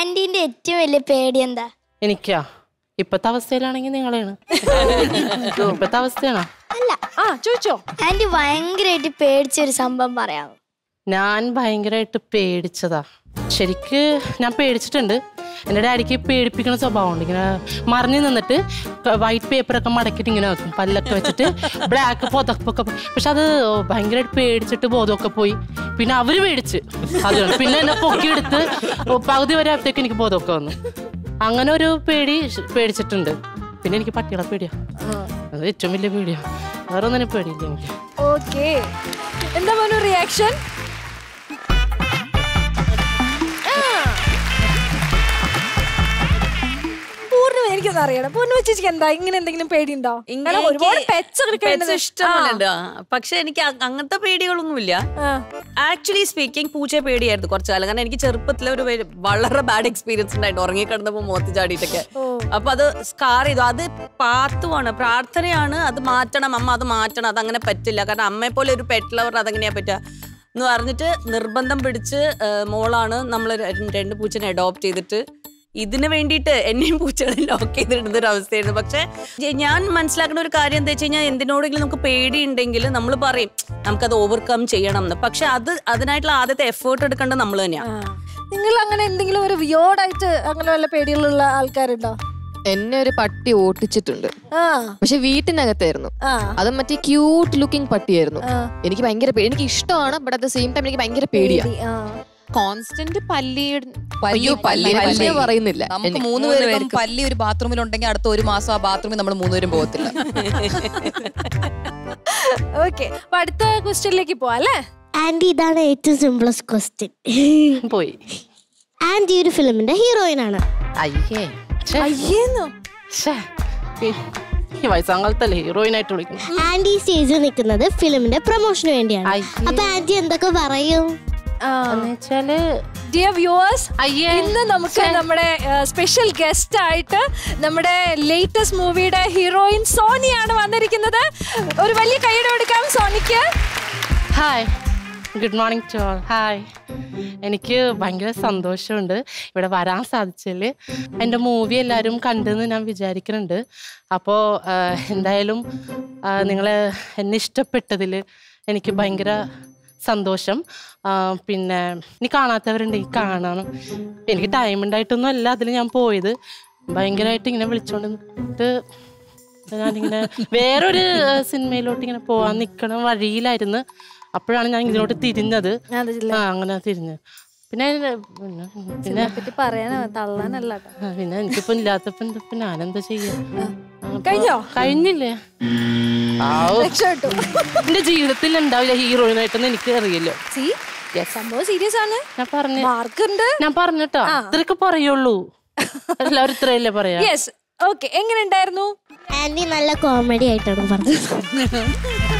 ആന്റീന്റെ ഏറ്റവും വലിയ പേടി എന്താ എനിക്കാ ഇപ്പത്തെ അവസ്ഥയിലാണെങ്കിൽ നിങ്ങളെയാണ് ഇപ്പത്തെ അവസ്ഥയാണോ അല്ല ആ ചോദിച്ചോ ആന്റി ഭയങ്കരമായിട്ട് പേടിച്ച ഒരു സംഭവം പറയാമോ ഞാൻ ഭയങ്കരമായിട്ട് പേടിച്ചതാ ശരിക്ക് ഞാൻ പേടിച്ചിട്ടുണ്ട് എൻ്റെ ഡാഡിക്ക് പേടിപ്പിക്കുന്ന സ്വഭാവമുണ്ട് ഇങ്ങനെ മറിഞ്ഞു നിന്നിട്ട് വൈറ്റ് പേപ്പറൊക്കെ മടക്കിയിട്ട് ഇങ്ങനെ വെക്കും പല്ലൊക്കെ വെച്ചിട്ട് ബ്ലാക്ക് പുതപ്പൊക്കെ പക്ഷെ അത് ഭയങ്കരമായിട്ട് പേടിച്ചിട്ട് ബോധമൊക്കെ പോയി പിന്നെ അവര് പേടിച്ച് അതുകൊണ്ട് പിന്നെ എന്നെ പൊക്കിയെടുത്ത് പകുതി വരെ ആയപ്പോഴത്തേക്ക് എനിക്ക് ബോധമൊക്കെ വന്നു അങ്ങനെ ഒരു പേടി ഷ് പേടിച്ചിട്ടുണ്ട് പിന്നെ എനിക്ക് പട്ടികളെ പേടിയാ അത് ഏറ്റവും വലിയ പേടിയാ വേറെ ഒന്നിനും പേടിയില്ല എനിക്ക് ഓക്കെ എന്താ മോനു റിയാക്ഷൻ പൂർണ്ണിമ എനിക്കൊന്നും അറിയണം പൂർണ്ണിമ ചേച്ചിക്ക് എന്താ ഇങ്ങനെ എന്തെങ്കിലും പേടിയുണ്ടോ കാരണം ഒരുപാട് പെറ്റ്സ് പെറ്റ്സ് ഇഷ്ടമല്ല പക്ഷെ എനിക്ക് അ- അങ്ങനത്തെ പേടികളൊന്നുമില്ല ആക്ച്വലി സ്പീക്കിംഗ് പൂച്ചയെ പേടിയായിരുന്നു കുറച്ചു കാലം കാരണം എനിക്ക് ചെറുപ്പത്തിൽ ഒരു വെ- വളരെ ബാഡ് എക്സ്പീരിയൻസ് ഉണ്ടായിട്ട് ഉറങ്ങി കിടന്നപ്പോ മുഖത്ത് ചാടിയിട്ടൊക്കെ അപ്പൊ അത് സ്കാർ ചെയ്തു അത് പാത്തുവാണ് പ്രാർത്ഥനയാണ് അത് മാറ്റണം അമ്മ അത് മാറ്റണം അത് അങ്ങനെ പറ്റില്ല കാരണം അമ്മയെ പോലെ ഒരു പെറ്റ് ലവർ അതെങ്ങനെയാ പറ്റുക എന്ന് പറഞ്ഞിട്ട് നിർബന്ധം പിടിച്ച് ആ, മോളാണ് നമ്മൾ രണ്ട് പൂച്ചനെ അഡോപ്റ്റ് ചെയ്തിട്ട് ഇതിന് വേണ്ടിയിട്ട് എന്നെയും പൂച്ചകളെ ലോക്ക് ചെയ്തിടുന്ന ഒരു അവസ്ഥയായിരുന്നു പക്ഷെ ജ- ഞാൻ മനസ്സിലാക്കുന്ന ഒരു കാര്യം എന്താ വെച്ച് കഴിഞ്ഞാൽ എന്തിനോടെങ്കിലും നമുക്ക് പേടിയുണ്ടെങ്കിൽ നമ്മൾ പറയും നമുക്കത് ഓവർകം ചെയ്യണം എന്ന് പക്ഷെ അത് അതിനായിട്ടുള്ള ആദ്യത്തെ എഫേർട്ട് എടുക്കേണ്ടത് നമ്മൾ തന്നെയാണ് നിങ്ങൾ അങ്ങനെ എന്തെങ്കിലും ഒരു വിയോടായിട്ട് അങ്ങനെ വല്ല പേടികളുള്ള ആൾക്കാരുണ്ടോ എന്നെ ഒരു പട്ടി ഓട്ടിച്ചിട്ടുണ്ട് ആ പക്ഷെ വീട്ടിനകത്തായിരുന്നു ആ അതും മറ്റേ ക്യൂട്ട് ലുക്കിംഗ് പട്ടിയായിരുന്നു ആ. എനിക്ക് ഭയങ്കര പേടി എനിക്ക് ഇഷ്ടമാണ് but at the same time എനിക്ക് ഭയങ്കര പേടിയാ പേടി, ആ. കോൺസ്റ്റന്റ് പല്ലി അയ്യോ പല്ലി പല്ലി പറയുന്നില്ല നമുക്ക് എന്നെ- മൂന്ന് പേരും പല്ലി ഒരു ബാത്റൂമിൽ ഉണ്ടെങ്കിൽ അടുത്ത ഒരു മാസം ആ ബാത്റൂമിൽ നമ്മൾ മൂന്നുപേരും പോകത്തില്ല ഓക്കെ അപ്പൊ അടുത്ത ക്വസ്റ്റ്യനിലേക്ക് പോവാം അല്ലേ ആന്റി ഇതാണ് ഏറ്റവും സിംപ്ലസ്റ്റ് ക്വസ്റ്റ്യൻ പോയി ആന്റി ഒരു ഫിലിമിന്റെ ഹീറോയിൻ ആണ് അയ്യേ ഛെ, അയ്യേന്നോ ഛെ. ഈ- ഈ വയസ്സാങ്കാലത്തല്ലേ ഹീറോയിൻ ആയിട്ട് വിളിക്കുന്നു ആന്റി സ്റ്റേജിൽ നിൽക്കുന്നത് ഫിലിമിന്റെ പ്രൊമോഷന് വേണ്ടിയാണ് അയ്യേ. അപ്പൊ ആന്റി എന്തൊക്കെ പറയും എന്നുവെച്ചാല് ഡിയർ വ്യൂവേഴ്സ് അയ്യേ ഇന്ന് നമുക്ക് നമ്മുടെ സ്പെഷ്യൽ ഗസ്റ്റ് ആയിട്ട് നമ്മുടെ ലേറ്റസ്റ്റ് മൂവിയുടെ ഹീറോയിൻ സോണിയാണ് വന്നിരിക്കുന്നത് ഒരു വലിയ കൈയുടെ കൊടുക്കാം സോണിക്ക് hi good morning to all hi എനിക്ക് ഭയങ്കര സന്തോഷമുണ്ട് ഇവിടെ വരാൻ സാധിച്ചതിൽ എൻ്റെ മൂവി എല്ലാവരും കണ്ടെന്ന് ഞാൻ വിചാരിക്കുന്നുണ്ട് അപ്പോൾ എന്തായാലും നിങ്ങൾ എന്നെ ഇഷ്ടപ്പെട്ടതിൽ എനിക്ക് ഭയങ്കര സന്തോഷം ആ, പിന്നെ ഇനി കാണാത്തവരുണ്ടെങ്കിൽ കാണണം എനിക്ക് ടൈം ഉണ്ടായിട്ടൊന്നും അല്ല അതിൽ ഞാൻ പോയത് ഭയങ്കരമായിട്ട് ഇങ്ങനെ വിളിച്ചോണ്ട് നിന്നിട്ട് ഞാനിങ്ങനെ വേറൊരു ആ, സിനിമയിലോട്ട് ഇങ്ങനെ പോവാൻ നിൽക്കണ വഴിയിലായിരുന്നു അപ്പോഴാണ് ഞാൻ ഇതിലോട്ട് തിരിഞ്ഞത് ആ അങ്ങനെ തിരിഞ്ഞ് പിന്നെ പിന്നെ പിന്നെ പറ്റി പറയാനോ തള്ളാനല്ല ട്ടോ. ആ, പിന്നെ എനിക്കിപ്പോ ഇല്ലാത്തപ്പോ എന്താ ഇപ്പൊ ഞാനെന്താ ചെയ്യാ അപ്പൊ- കഴിഞ്ഞോ? കഴിഞ്ഞില്ലേ ആവൂ. രക്ഷപ്പെട്ടു എന്റെ ജീവിതത്തിൽ ഉണ്ടാവില്ല ഹീറോയിനായിട്ടൊന്നും എനിക്ക് അറിയില്ലോ സി സംഭവം സീരിയസ് ആണ് ഞാൻ പറഞ്ഞു മാർക്ക് ഉണ്ട് ഞാൻ പറഞ്ഞിട്ടോ ഇത്രയൊക്കെ പറയുള്ളൂ എല്ലാവരും ഇത്രയല്ലേ പറയാ യെസ് ഓക്കെ എങ്ങനെ ഉണ്ടായിരുന്നു ആന്റി നല്ല കോമഡി ആയിട്ടാണ് പറഞ്ഞത്